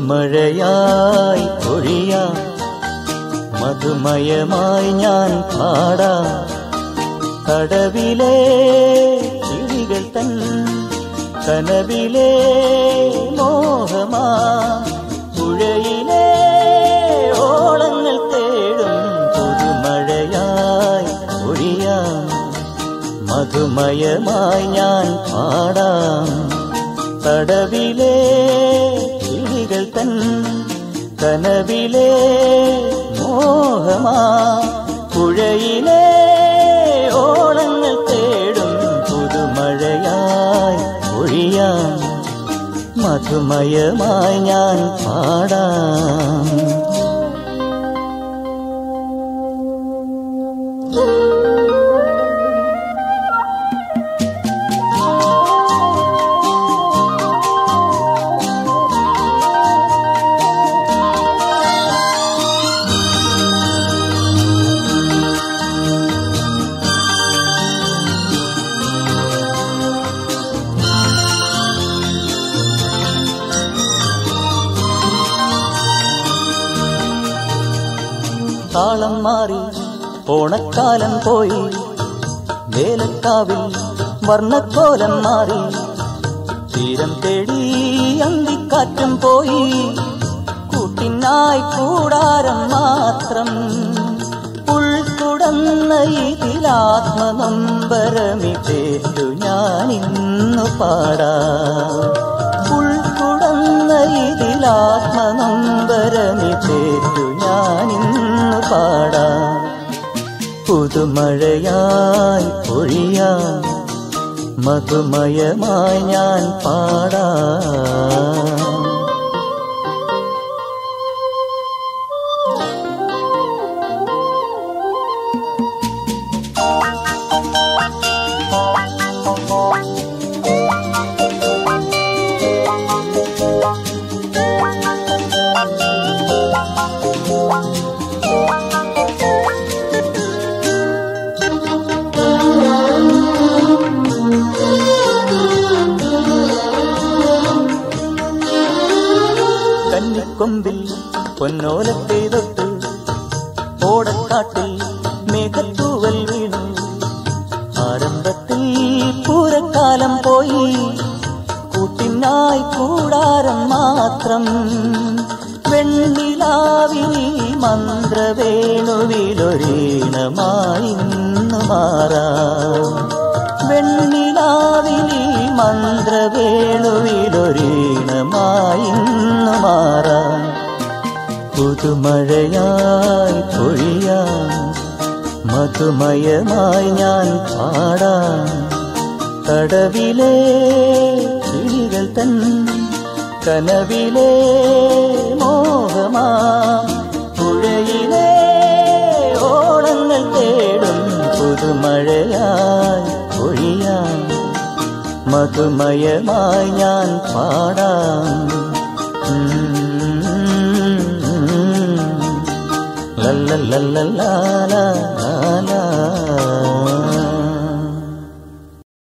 പുതുമഴയായി പൊഴിയാം മധുമയമായി ഞാൻ പാടാം കടവിലെ കിളികൾ തൻ കനവിലെ മോഹമാ പുഴയിലെ ഓളങ്ങൾ തേടും പുതുമഴയായി ഒഴിയാം മധുമയമായി ഞാൻ പാടാം തടവിലെ കിളികൾ തൻ കനവിലെ മോഹമാ പുഴയിലെ ഓളങ്ങൾ തേടും പുതുമഴയായി ഒഴിയാം മധുമയമായി ഞാൻ പാടാം താളം മാറി ഓണക്കാലം പോയി വേലക്കാവിൽ വർണ്ണക്കോലം മാറി തീരം തേടി അന്തിക്കാറ്റും പോയി കൂട്ടിനായി കൂടാരം മാത്രം ഉൾക്കുടന്ന ഇതിലാത്മനമ്പരമിട്ടേറ്റു ഞാനിന്നു പാടാം ഉൾക്കുടന്ന ഇതിലാത്മനമ്പരമിട്ടേറ്റു ഞാനിന്നു പാടാം പുതുമഴയായി പൊഴിയാം മധുമയമായി ഞാൻ പാടാം കന്നിക്കൊമ്പിൽ പൊന്നോലത്തെ തൊട്ട് ഓടക്കാട്ടിൽ മേഘത്തൂവൽ വീണു ആരംഭത്തിൽ പൂരക്കാലം പോയി കൂട്ടിനായി കൂടാരം മാത്രം വെണ്ണിലാവിൽ മന്ത്രവേണുവിലൊരീണമായി ഇന്നു മാറാം വെണ്ണിലാവിൽ മന്ത്രവേണുവിലൊരീണമായി ഇന്നു മാറാം പുതുമഴയായി പൊഴിയാം മധുമയമായി ഞാൻ പാടാം കടവിലെ കിളികൾ തൻ കനവിലെ മോഹമാ പുഴയിലെ ഓളങ്ങൾ തേടും പുതുമഴയായി പൊഴിയാം മധുമയമായി ഞാൻ പാടാം ലല്ലല്ലല്ലാ